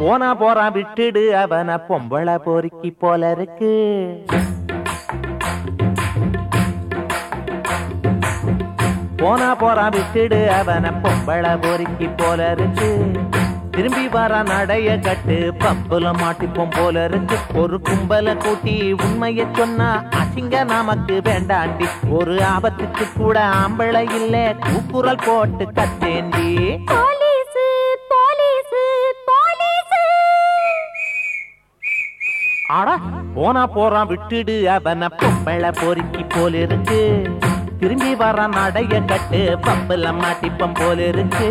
போனா போறான் விட்டுடு அவன பொம்பளை பொறுக்கி போல இருக்கு போனா போறான் விட்டுடு அவன பொம்பளை பொறுக்கி போல இருக்கு திரும்பி வர நடைய கட்டு பப்புல மாட்டிப்போம் போல இருக்கு ஒரு கும்பல கூட்டி உண்மைய சொன்னா அசிங்க நமக்கு வேண்டாண்டி ஒரு ஆபத்துக்கு கூட ஆம்பளை இல்ல கூக்குரல் போட்டு கத்தேண்டி போலீஸ் போலீஸ் போலீஸ் ஆடா போனா போறான் விட்டுடு அவன பொம்பளை பொறுக்கி போல இருக்கு திரும்பி வர நடைய கட்டு பப்புல மாட்டிப்பம் போல இருக்கு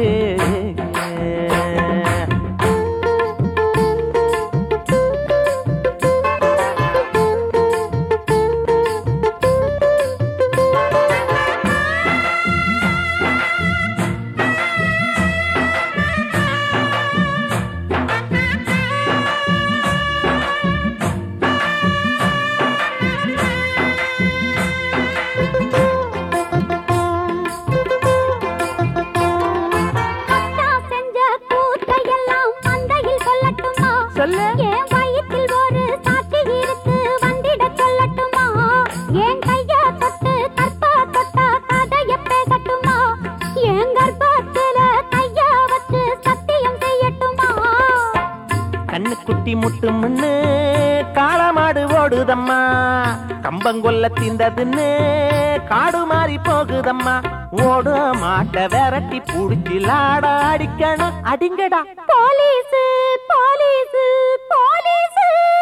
அக்கா செஞ்ச கூத்தையெல்லாம் மந்தையில் சொல்லட்டுமா சொல்லு. என் வயிற்றில் ஒரு சாட்சி இருக்கு வந்திட சொல்லட்டுமா என் கைய தொட்டு கற்ப தொட்டா கதைய பேசட்டுமா என் கர்ப்பத்துல கைய வச்சு சத்தியம் செய்யட்டுமா கண்ணு குட்டி முட்டு முன்னு காளமாடு ஓடுதம்மா கம்பங்கொல்ல தீந்ததுன்னு காடு மாறி போகுதம்மா ஓட மாட்ட விரட்டி புடிச்சு லாட அடிக்கணும் அடிங்கடா போலீஸ் போலீஸ் போலீஸ்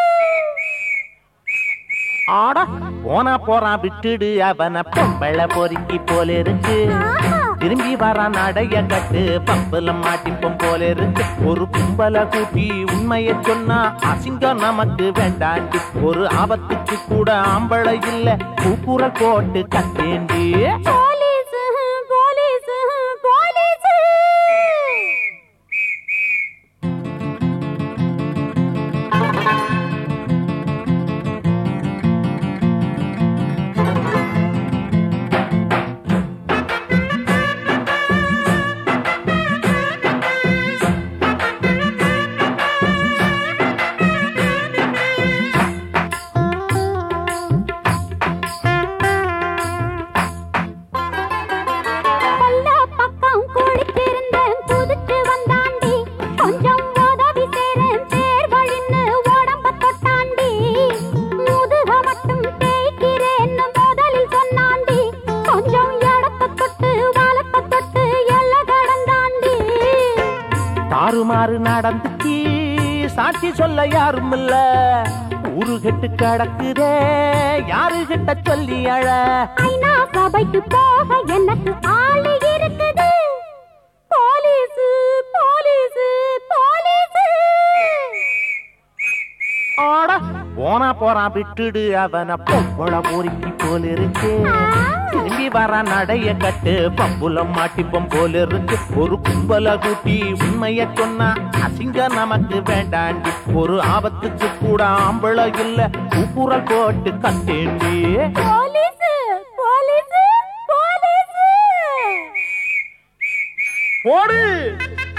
ஆடா போனா போறான் விட்டுடு அவன பொம்பளை பொறுக்கி போல இருக்கு ஆஹா. திரும்பி வரான் நடைய கட்டு பம்புல மாட்டிப்போம் போல இருக்கு ஒரு கும்பல கூட்டி உண்மைய சொன்னா அசிங்கம் நமக்கு வேண்டாண்டி ஒரு ஆபத்துக்கு கூட ஆம்பளை இல்ல கூக்குரல் போட்டு கத்தேண்டி போலீஸ் போலீஸ் போலீஸ் கொல்ல பக்கம் குளித்திருந்தேன் குதிச்சு வந்தாண்டி கொஞ்சம் உதவி சேரேன் பேர் வழின்னு உடம்ப தொட்டாண்டி முதுக மட்டும் தேய்க்கிறேன்னு முதலில் சொன்னாண்டி கொஞ்சம் இடத்த தொட்டு வளத்த தொட்டு எல்ல கடந்தாண்டி தாறுமாறு நடந்துச்சு சாட்சி சொல்ல யாரும் இல்ல ஊரு கெட்டு கிடக்குதே யாரு கிட்ட சொல்லி அழ ஐநா சபைக்கு போக எனக்கு ஆளு இருக்குது போலீஸ் போலீஸ் போலீஸ் ஆட போனா போறான் விட்டுடு அவன பொம்பளை பொறுக்கி போல இருக்கு திரும்பி வர நடைய கட்டு பம்புலம் மாட்டிப்பம் போல இருக்கு ஒரு கும்பல கூட்டி உண்மைய சொன்னா அசிங்க நமக்கு வேண்டாண்டி ஒரு ஆபத்துக்கு கூட ஆம்பளை இல்ல கூக்குரல் போட்டு கத்தேண்டி போலீஸ் போலீஸ் போலீஸ் போடு